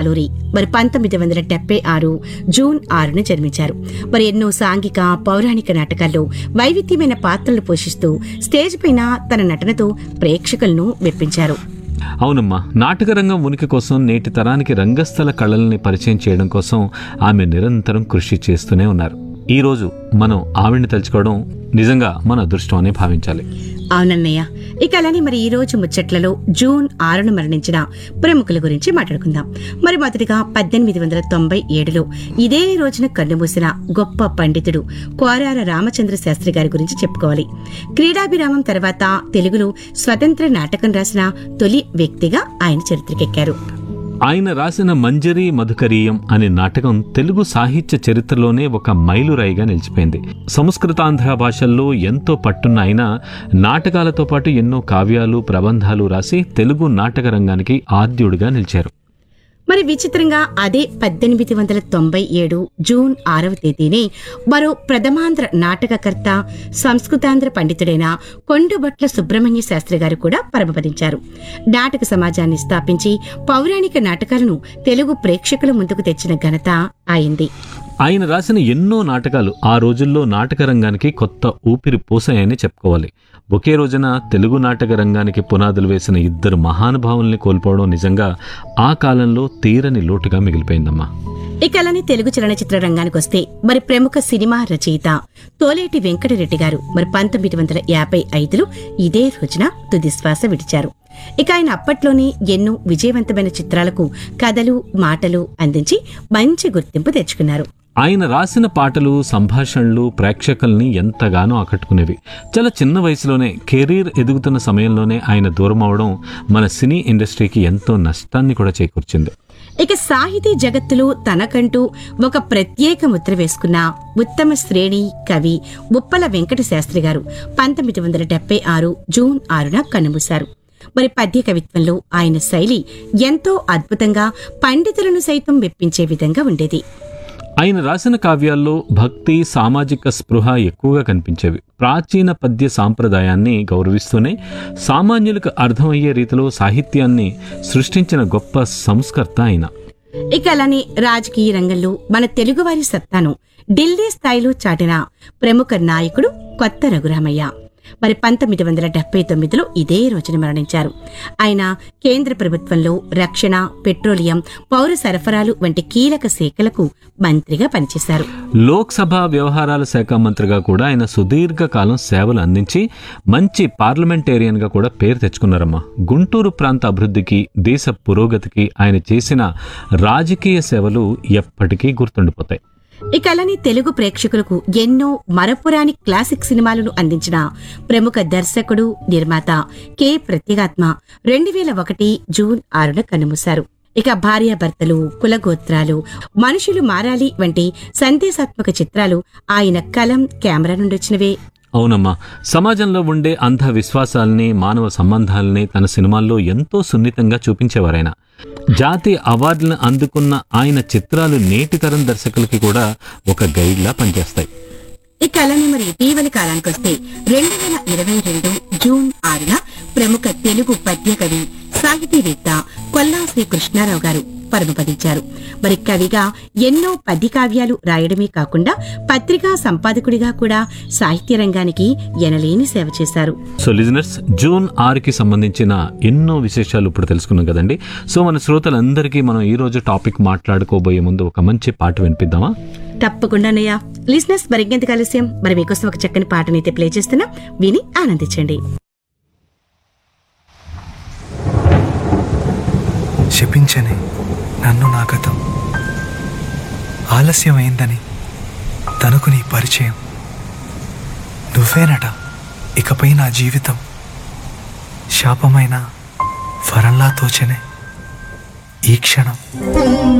సాలూరి మరి పంతొమ్మిది వందల డెబ్బై ఆరు జూన్ ఆరున జన్మించారు మరి ఎన్నో సాంఘిక పౌరాణిక నాటకాల్లో వైవిధ్యమైన పాత్రలు పోషిస్తూ స్టేజ్ పైన తన నటనతో ప్రేక్షకులను మెప్పించారు అవునమ్మా నాటకరంగం ఉనికి కోసం నేటి తరానికి రంగస్థల కళల్ని పరిచయం చేయడం కోసం ఆమె నిరంతరం కృషి చేస్తూనే ఉన్నారు ఈ రోజు మనం ఆవిడ్ని తలుచుకోవడం నిజంగా మన అదృష్టం అనే భావించాలి అవునన్నయ్య ఇక అలానే మరి ఈ రోజు ముచ్చట్లలో జూన్ ఆరున మరణించిన ప్రముఖుల గురించి మాట్లాడుకుందాం మరి మొదటిగా పద్దెనిమిది వందల తొంభై ఏడులో ఇదే రోజున కన్నుమూసిన గొప్ప పండితుడు కోరార రామచంద్ర శాస్త్రి గారి గురించి చెప్పుకోవాలి క్రీడాభిరామం తర్వాత తెలుగులో స్వతంత్ర నాటకం రాసిన తొలి వ్యక్తిగా ఆయన చరిత్రకెక్కారు ఆయన రాసిన మంజరి మధుకరీయం అనే నాటకం తెలుగు సాహిత్య చరిత్రలోనే ఒక మైలురాయిగా నిలిచిపోయింది సంస్కృతాంధ్ర భాషల్లో ఎంతో పట్టున్న ఆయన నాటకాలతో పాటు ఎన్నో కావ్యాలు ప్రబంధాలు రాసి తెలుగు నాటక రంగానికి ఆద్యుడిగా నిలిచారు మరి విచిత్రంగా అదే పద్దెనిమిది వందల తొంభై ఏడు జూన్ ఆరవ తేదీనే మరో ప్రథమాంధ్ర నాటకకర్త సంస్కృతాంధ్ర పండితుడైన కొండుబట్ల సుబ్రహ్మణ్య శాస్త్రి గారు కూడా పరమపదించారు నాటక సమాజాన్ని స్థాపించి పౌరాణిక నాటకాలను తెలుగు ప్రేక్షకుల ముందుకు తెచ్చిన ఘనత అయింది ఆయన రాసిన ఎన్నో నాటకాలు ఆ రోజుల్లో నాటక రంగానికి కొత్త ఊపిరి పోసాయని చెప్పుకోవాలి ఒకే రోజున తెలుగు నాటక రంగానికి పునాదులు వేసిన ఇద్దరు మహానుభావుల్ని కోల్పోవడం నిజంగా ఆ కాలంలో తీరని లోటుగా మిగిలిపోయిందమ్మా ఇక అలానే తెలుగు చలనచిత్ర రంగానికి వస్తే మరి ప్రముఖ సినిమా రచయిత తోలేటి వెంకటరెడ్డి గారు మరి పంతొమ్మిది వందల యాభై ఐదులో ఇదే రోజున తుది శ్వాస విడిచారు ఇక ఆయన అప్పట్లోనే ఎన్నో విజయవంతమైన చిత్రాలకు కథలు మాటలు అందించి మంచి గుర్తింపు తెచ్చుకున్నారు ఆయన రాసిన పాటలు సంభాషణలు ప్రేక్షకుల్ని ఎంతగానో ఆకట్టుకునేవి చాలా చిన్న వయసులోనే కెరీర్ ఎదుగుతున్న సమయంలోనే ఆయన దూరం అవడం మన సినీ ఇండస్ట్రీకి ఎంతో నష్టాన్ని కూడా చేకూర్చింది ఇక సాహితీ జగత్తులో తనకంటూ ఒక ప్రత్యేక ముద్ర వేసుకున్న ఉత్తమ శ్రేణి కవి ఉప్పల వెంకట శాస్త్రి గారు పంతొమ్మిది వందల డెబ్బై ఆరు జూన్ ఆరున కన్నుమూశారు మరి పద్య కవిత్వంలో ఆయన శైలి ఎంతో అద్భుతంగా పండితులను సైతం మెప్పించే విధంగా ఉండేది ఆయన రాసిన కావ్యాల్లో భక్తి సామాజిక స్పృహ ఎక్కువగా కనిపించేవి ప్రాచీన పద్య సాంప్రదాయాన్ని గౌరవిస్తూనే సామాన్యులకు అర్థమయ్యే రీతిలో సాహిత్యాన్ని సృష్టించిన గొప్ప సంస్కర్త ఆయన ఇక అలానే రాజకీయ రంగంలో మన తెలుగువారి సత్తాను ఢిల్లీ స్థాయిలో చాటిన ప్రముఖ నాయకుడు కొత్త రఘురామయ్య మరి పంతొమ్మిది వందల డెబ్బై తొమ్మిదిలో ఇదే రోజున మరణించారు ఆయన కేంద్ర ప్రభుత్వంలో రక్షణ పెట్రోలియం పౌర సరఫరాలు వంటి కీలక శాఖలకు మంత్రిగా పనిచేశారు లోక్సభ వ్యవహారాల శాఖ మంత్రిగా కూడా ఆయన సుదీర్ఘకాలం సేవలు అందించి మంచి పార్లమెంటేరియన్గా కూడా పేరు తెచ్చుకున్నారమ్మా గుంటూరు ప్రాంత అభివృద్ధికి దేశ పురోగతికి ఆయన చేసిన రాజకీయ సేవలు ఎప్పటికీ గుర్తుండిపోతాయి ఇక అలానే తెలుగు ప్రేక్షకులకు ఎన్నో మరపురాని క్లాసిక్ సినిమాలను అందించిన ప్రముఖ దర్శకుడు నిర్మాత కె ప్రత్యేగాత్మ రెండు వేల ఒకటి జూన్ ఆరున కన్నుమూశారు ఇక భార్యాభర్తలు కులగోత్రాలు మనుషులు మారాలి వంటి సందేశాత్మక చిత్రాలు ఆయన కలం కెమెరా నుండి వచ్చినవే అవునమ్మా సమాజంలో ఉండే అంధ విశ్వాసాల్ని మానవ సంబంధాలని తన సినిమాల్లో ఎంతో సున్నితంగా చూపించేవారాయన జాతీయ అవార్డులను అందుకున్న ఆయన చిత్రాలు నేటి తరం దర్శకులకి కూడా ఒక గైడ్లా పనిచేస్తాయి ఇక అలానే మరి ఇటీవలి కాలానికి వస్తే రెండు వేల ఇరవై రెండు జూన్ ఆరున ప్రముఖ తెలుగు పద్య కవి సాహితీవేత్త కొల్లా శ్రీ కృష్ణారావు గారు పరమపదించారు మరి కవిగా ఎన్నో పద్య కావ్యాలు రాయడమే కాకుండా పత్రికా సంపాదకుడిగా కూడా సాహిత్య రంగానికి ఎనలేని సేవ చేశారు సో లిజనర్స్ జూన్ ఆరుకి సంబంధించిన ఎన్నో విశేషాలు ఇప్పుడు తెలుసుకున్నాం కదండి సో మన శ్రోతలందరికీ మనం ఈ రోజు టాపిక్ మాట్లాడుకోబోయే ముందు ఒక మంచి పాట వినిపిద్దామా తప్పకుండా అన్నయ్య లిజినెస్ మరింకెంత ఆలస్యం మరి మీకోసం ఒక చక్కని పాటనైతే ప్లే చేస్తున్నా విని ఆనందించండి శపించని నన్ను నా గతం ఆలస్యమైందని తనకు నీ పరిచయం నువ్వేనట ఇకపై నా జీవితం శాపమైన వరంలా తోచనే ఈ క్షణం